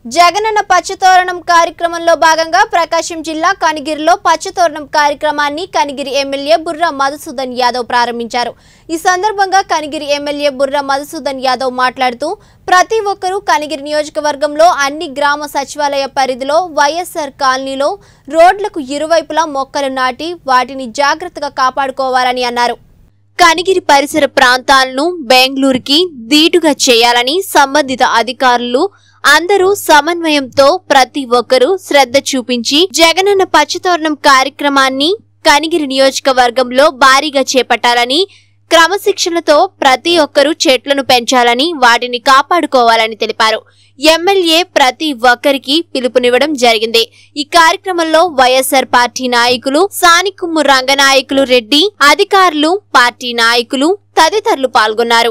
జగనన్న పచ్చతోరణం కార్యక్రమంలో భాగంగా ప్రకాశం జిల్లా కనిగిరిలో పచ్చతోరణం కార్యక్రమాన్ని కనిగిరి ఎమ్మెల్యే బుర్రా మధుసూదన్ యాదవ్ ప్రారంభించారు ఈ సందర్భంగా కనిగిరి ఎమ్మెల్యే బుర్రా మధుసూదన్ యాదవ్ మాట్లాడుతూ ప్రతి ఒక్కరూ కనిగిరి నియోజకవర్గంలో అన్ని గ్రామ సచివాలయ పరిధిలో వైఎస్ఆర్ కాలనీలో రోడ్లకు ఇరువైపులా మొక్కలు నాటి వాటిని జాగ్రత్తగా కాపాడుకోవాలని అన్నారు కనిగిరి పరిసర ప్రాంతాలను బెంగళూరుకి దీటుగా చేయాలని సంబంధిత అధికారులు అందరూ సమన్వయంతో ప్రతి ఒక్కరూ శ్రద్ధ చూపించి జగనన్న పచ్చతోరణం కార్యక్రమాన్ని కనిగిరి నియోజకవర్గంలో భారీగా చేపట్టాలని క్రమశిక్షణతో ప్రతి ఒక్కరూ చెట్లను పెంచాలని వాటిని కాపాడుకోవాలని తెలిపారు ఎమ్మెల్యే ప్రతి ఒక్కరికి పిలుపునివ్వడం జరిగింది ఈ కార్యక్రమంలో వైఎస్ఆర్ పార్టీ నాయకులు సానికుమ్ము రంగనాయకులు రెడ్డి అధికారులు పార్టీ నాయకులు తదితరులు పాల్గొన్నారు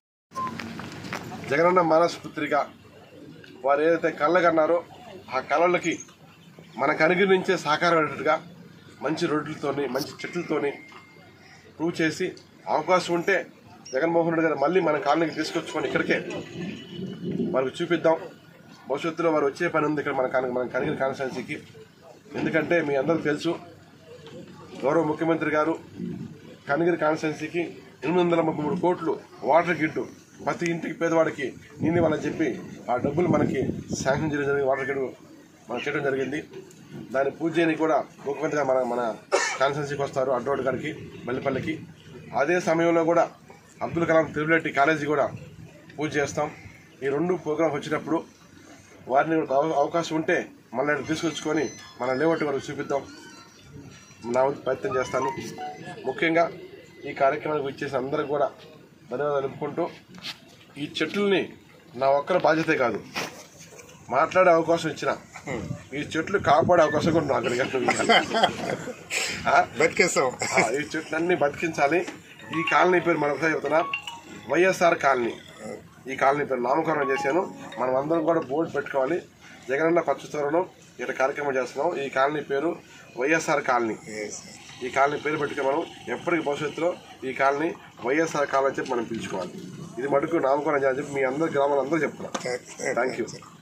జగనన్న మానసపుత్రిక వారు ఏదైతే కళ్ళ కన్నారో ఆ కళలకి మన కనిగిరి నుంచే సాకారమైనట్టుగా మంచి రోడ్లతోని మంచి చెట్లతోని ప్రూవ్ చేసి అవకాశం ఉంటే జగన్మోహన్ రెడ్డి గారు మళ్ళీ మన కాలనీకి తీసుకొచ్చుకొని ఇక్కడికే వారికి చూపిద్దాం భవిష్యత్తులో వారు వచ్చే పని ఉంది ఇక్కడ మన కాని మన కనిగిరి కాన్స్టిట్యున్సీకి ఎందుకంటే మీ అందరికీ తెలుసు గౌరవ ముఖ్యమంత్రి గారు కనిగిరి కాన్స్టిట్యున్సీకి ఎనిమిది వందల ముప్పై మూడు కోట్లు వాటర్ గిడ్డు ప్రతి ఇంటికి పేదవాడికి నేను ఇవ్వాలని చెప్పి ఆ డబ్బులు మనకి శాంక్షన్ చేయడం జరిగింది వాటర్ గిడ్డు మనం చేయడం జరిగింది దాన్ని పూజ చేయడానికి కూడా ముఖ్యమంత్రి గారు మన మన కాన్స్టిట్యున్సీకి వస్తారు అడ్డోడ్ గారికి మల్లిపల్లికి అదే సమయంలో కూడా అబ్దుల్ కలాం ట్రిబులెట్టి కాలేజీ కూడా పూజ చేస్తాం ఈ రెండు ప్రోగ్రామ్స్ వచ్చినప్పుడు వారిని అవ- అవకాశం ఉంటే మళ్ళీ తీసుకొచ్చుకొని మన లేవట్టి వరకు చూపిద్దాం నా వంతు ప్రయత్నం చేస్తాను ముఖ్యంగా ఈ కార్యక్రమానికి వచ్చేసిన అందరికి కూడా ధన్యవాదాలు తెలుపుకుంటూ ఈ చెట్లని నా ఒక్కరి బాధ్యతే కాదు మాట్లాడే అవకాశం ఇచ్చిన ఈ చెట్లు కాపాడే అవకాశం కూడా నాకు అడిగాను బతికేస్తాం ఈ చెట్లన్నీ బతికించాలి ఈ కాలనీ పేరు మరొకసారి చెప్తున్నా వైఎస్ఆర్ కాలనీ ఈ కాలనీ పేరు నామకరణం చేశాను మనం అందరం కూడా బోర్డు పెట్టుకోవాలి జగనన్న పచ్చతోరణం ఇక్కడ కార్యక్రమం చేస్తున్నాం ఈ కాలనీ పేరు వైఎస్ఆర్ కాలనీ ఈ కాలనీ పేరు పెట్టుకుని మనం ఎప్పటికి భవిష్యత్తులో ఈ కాలనీ వైఎస్ఆర్ కాలనీ అని చెప్పి మనం పిలుచుకోవాలి ఇది మటుకు నామకరణం చేయాలని చెప్పి మీ అందరి గ్రామాలందరూ చెప్తున్నాం థ్యాంక్ యూ